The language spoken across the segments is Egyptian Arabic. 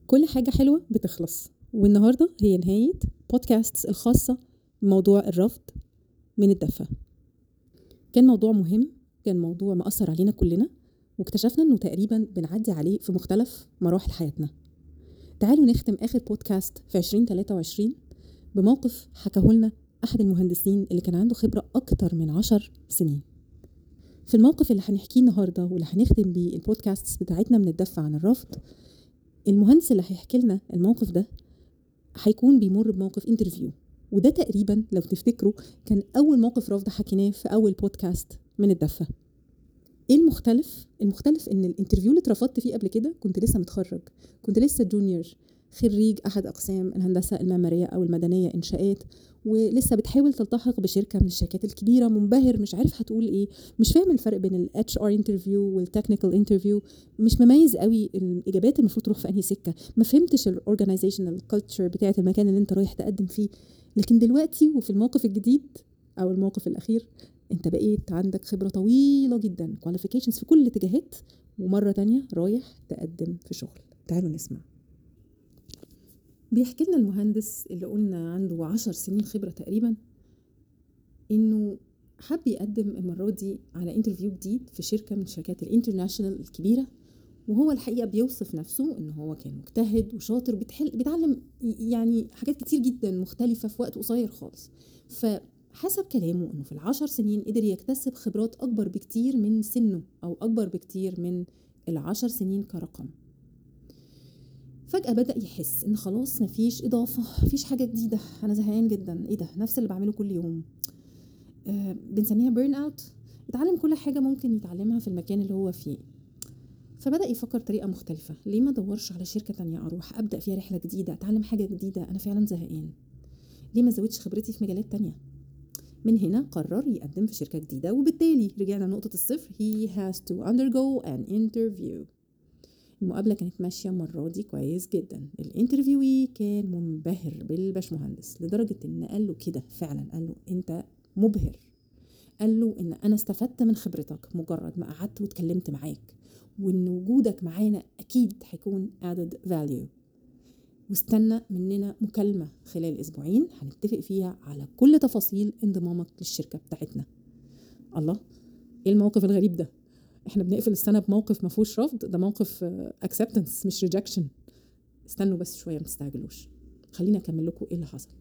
كل حاجة حلوة بتخلص والنهاردة هي نهاية بودكاست الخاصة بموضوع الرفض من الدفة كان موضوع مهم كان موضوع مأثر علينا كلنا واكتشفنا انه تقريبا بنعدي عليه في مختلف مراحل حياتنا تعالوا نختم آخر بودكاست في 2023 بموقف حكاه لنا أحد المهندسين اللي كان عنده خبرة أكتر من عشر سنين في الموقف اللي هنحكيه النهارده واللي هنختم بيه البودكاست بتاعتنا من الدفع عن الرفض المهندس اللي هيحكي لنا الموقف ده هيكون بيمر بموقف انترفيو وده تقريبا لو تفتكروا كان اول موقف رفض حكيناه في اول بودكاست من الدفه ايه المختلف المختلف ان الانترفيو اللي اترفضت فيه قبل كده كنت لسه متخرج كنت لسه جونيور خريج احد اقسام الهندسه المعماريه او المدنيه انشاءات ولسه بتحاول تلتحق بشركه من الشركات الكبيره منبهر مش عارف هتقول ايه مش فاهم الفرق بين الاتش ار انترفيو والتكنيكال انترفيو مش مميز قوي الاجابات المفروض تروح في انهي سكه ما فهمتش الاورجنايزيشنال كلتشر بتاعه المكان اللي انت رايح تقدم فيه لكن دلوقتي وفي الموقف الجديد او الموقف الاخير انت بقيت عندك خبره طويله جدا كواليفيكيشنز في كل الاتجاهات ومره تانية رايح تقدم في شغل تعالوا نسمع بيحكي لنا المهندس اللي قلنا عنده عشر سنين خبرة تقريبا إنه حب يقدم المرة دي على انترفيو جديد في شركة من شركات الانترناشونال الكبيرة وهو الحقيقة بيوصف نفسه إن هو كان مجتهد وشاطر بيتحل بيتعلم يعني حاجات كتير جدا مختلفة في وقت قصير خالص فحسب كلامه إنه في العشر سنين قدر يكتسب خبرات أكبر بكتير من سنه أو أكبر بكتير من العشر سنين كرقم فجأة بدأ يحس إن خلاص مفيش إضافة مفيش حاجة جديدة أنا زهقان جدا إيه ده نفس اللي بعمله كل يوم آه بنسميها بيرن أوت اتعلم كل حاجة ممكن يتعلمها في المكان اللي هو فيه فبدأ يفكر طريقة مختلفة ليه ما ادورش على شركة تانية أروح أبدأ فيها رحلة جديدة أتعلم حاجة جديدة أنا فعلا زهقان ليه ما زودش خبرتي في مجالات تانية من هنا قرر يقدم في شركة جديدة وبالتالي رجعنا لنقطة الصفر he has to undergo an interview المقابلة كانت ماشية المرة دي كويس جدا الانترفيوي كان منبهر بالباشمهندس لدرجة ان قال له كده فعلا قال له انت مبهر قال له ان انا استفدت من خبرتك مجرد ما قعدت واتكلمت معاك وان وجودك معانا اكيد هيكون added value واستنى مننا مكالمة خلال اسبوعين هنتفق فيها على كل تفاصيل انضمامك للشركة بتاعتنا الله ايه الموقف الغريب ده احنا بنقفل السنه بموقف ما فيهوش رفض ده موقف اكسبتنس مش ريجكشن استنوا بس شويه ما تستعجلوش خليني اكمل لكم ايه اللي حصل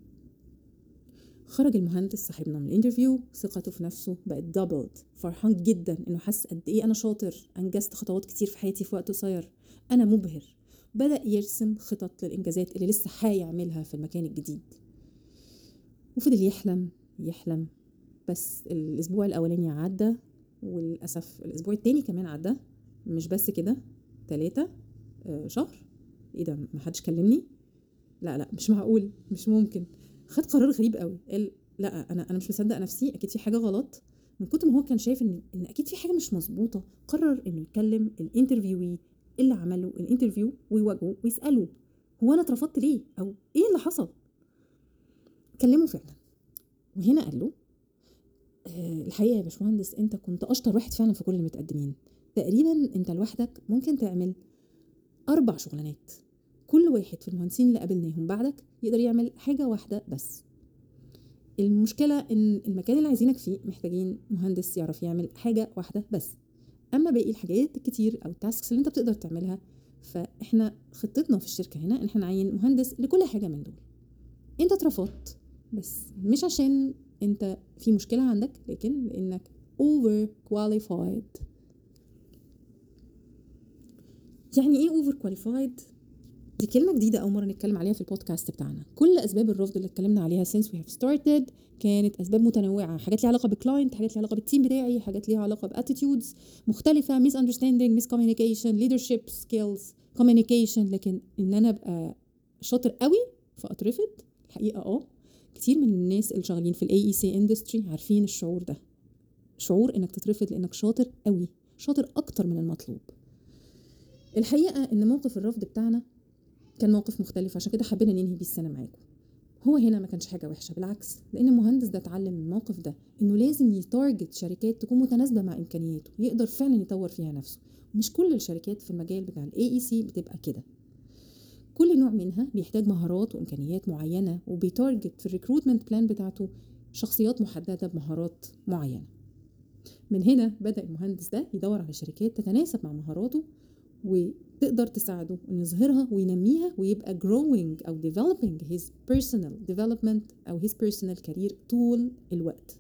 خرج المهندس صاحبنا من الانترفيو ثقته في نفسه بقت دبلد فرحان جدا انه حس قد ايه انا شاطر انجزت خطوات كتير في حياتي في وقت قصير انا مبهر بدا يرسم خطط للانجازات اللي لسه هيعملها في المكان الجديد وفضل يحلم يحلم بس الاسبوع الاولاني عدى وللأسف الأسبوع التاني كمان عدى مش بس كده تلاتة آه شهر ايه ده محدش كلمني لا لا مش معقول مش ممكن خد قرار غريب قوي قال لا انا انا مش مصدق نفسي اكيد في حاجه غلط من كتر ما هو كان شايف ان ان اكيد في حاجه مش مظبوطه قرر انه يكلم الانترفيوي اللي عمله الانترفيو ويواجهه ويساله هو انا اترفضت ليه او ايه اللي حصل كلمه فعلا وهنا قال له الحقيقه يا باشمهندس انت كنت اشطر واحد فعلا في كل المتقدمين تقريبا انت لوحدك ممكن تعمل اربع شغلانات كل واحد في المهندسين اللي قابلناهم بعدك يقدر يعمل حاجه واحده بس المشكله ان المكان اللي عايزينك فيه محتاجين مهندس يعرف يعمل حاجه واحده بس اما باقي الحاجات الكتير او التاسكس اللي انت بتقدر تعملها فاحنا خطتنا في الشركه هنا ان احنا نعين مهندس لكل حاجه من دول انت اترفضت بس مش عشان انت في مشكلة عندك لكن لانك over qualified يعني ايه over qualified دي كلمة جديدة أول مرة نتكلم عليها في البودكاست بتاعنا كل أسباب الرفض اللي اتكلمنا عليها since we have started كانت أسباب متنوعة حاجات ليها علاقة بكلاينت حاجات ليها علاقة بالتيم بتاعي حاجات ليها علاقة باتيتيودز مختلفة misunderstanding miscommunication leadership skills communication لكن إن أنا أبقى شاطر قوي فأترفض الحقيقة اه كتير من الناس اللي شغالين في الاي اي سي اندستري عارفين الشعور ده شعور انك تترفض لانك شاطر قوي شاطر اكتر من المطلوب الحقيقه ان موقف الرفض بتاعنا كان موقف مختلف عشان كده حبينا ننهي بيه السنه معاكم هو هنا ما كانش حاجه وحشه بالعكس لان المهندس ده اتعلم من الموقف ده انه لازم يتارجت شركات تكون متناسبه مع امكانياته يقدر فعلا يطور فيها نفسه مش كل الشركات في المجال بتاع الاي اي سي بتبقى كده كل نوع منها بيحتاج مهارات وامكانيات معينه وبيتارجت في الريكروتمنت بلان بتاعته شخصيات محدده بمهارات معينه من هنا بدا المهندس ده يدور على شركات تتناسب مع مهاراته وتقدر تساعده انه يظهرها وينميها ويبقى growing او developing his personal development او his personal career طول الوقت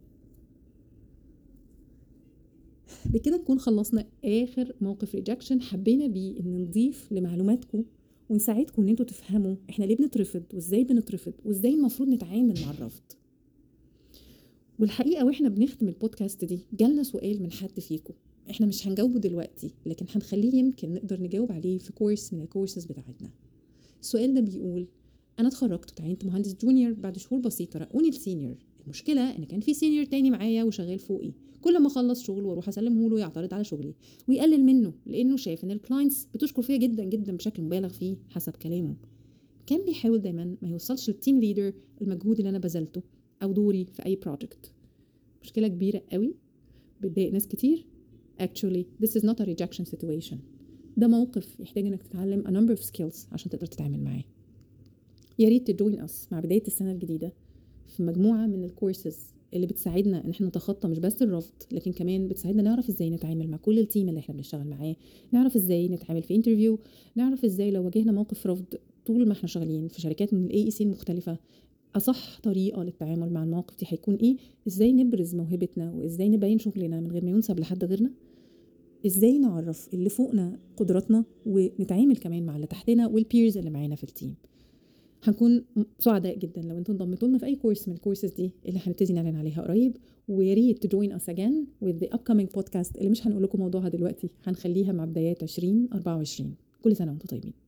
بكده نكون خلصنا اخر موقف ريجكشن حبينا بيه ان نضيف لمعلوماتكم ونساعدكم ان انتوا تفهموا احنا ليه بنترفض وازاي بنترفض وازاي المفروض نتعامل مع الرفض والحقيقه واحنا بنختم البودكاست دي جالنا سؤال من حد فيكم احنا مش هنجاوبه دلوقتي لكن هنخليه يمكن نقدر نجاوب عليه في كورس من الكورسز بتاعتنا السؤال ده بيقول انا اتخرجت وتعينت مهندس جونيور بعد شهور بسيطه رقوني السينيور المشكله ان كان في سينيور تاني معايا وشغال فوقي كل ما اخلص شغل واروح اسلمه له يعترض على شغلي ويقلل منه لانه شايف ان الكلاينتس بتشكر فيا جدا جدا بشكل مبالغ فيه حسب كلامه كان بيحاول دايما ما يوصلش للتيم ليدر المجهود اللي انا بذلته او دوري في اي بروجكت مشكله كبيره قوي بتضايق ناس كتير actually this is not a rejection situation ده موقف يحتاج انك تتعلم a number of skills عشان تقدر تتعامل معاه يا ريت تجوين اس مع بدايه السنه الجديده في مجموعه من الكورسز اللي بتساعدنا ان احنا نتخطى مش بس الرفض لكن كمان بتساعدنا نعرف ازاي نتعامل مع كل التيم اللي احنا بنشتغل معاه نعرف ازاي نتعامل في انترفيو نعرف ازاي لو واجهنا موقف رفض طول ما احنا شغالين في شركات من الاي اي سي المختلفه اصح طريقه للتعامل مع المواقف دي هيكون ايه ازاي نبرز موهبتنا وازاي نبين شغلنا من غير ما ينسب لحد غيرنا ازاي نعرف اللي فوقنا قدراتنا ونتعامل كمان مع اللي تحتنا والبيرز اللي معانا في التيم هنكون سعداء جدا لو انتم انضميتوا لنا في اي كورس من الكورسز دي اللي هنبتدي نعلن عليها قريب ويا ريت تجوين اس اجين with the upcoming podcast اللي مش هنقول لكم موضوعها دلوقتي هنخليها مع بدايات 2024 كل سنه وانتم طيبين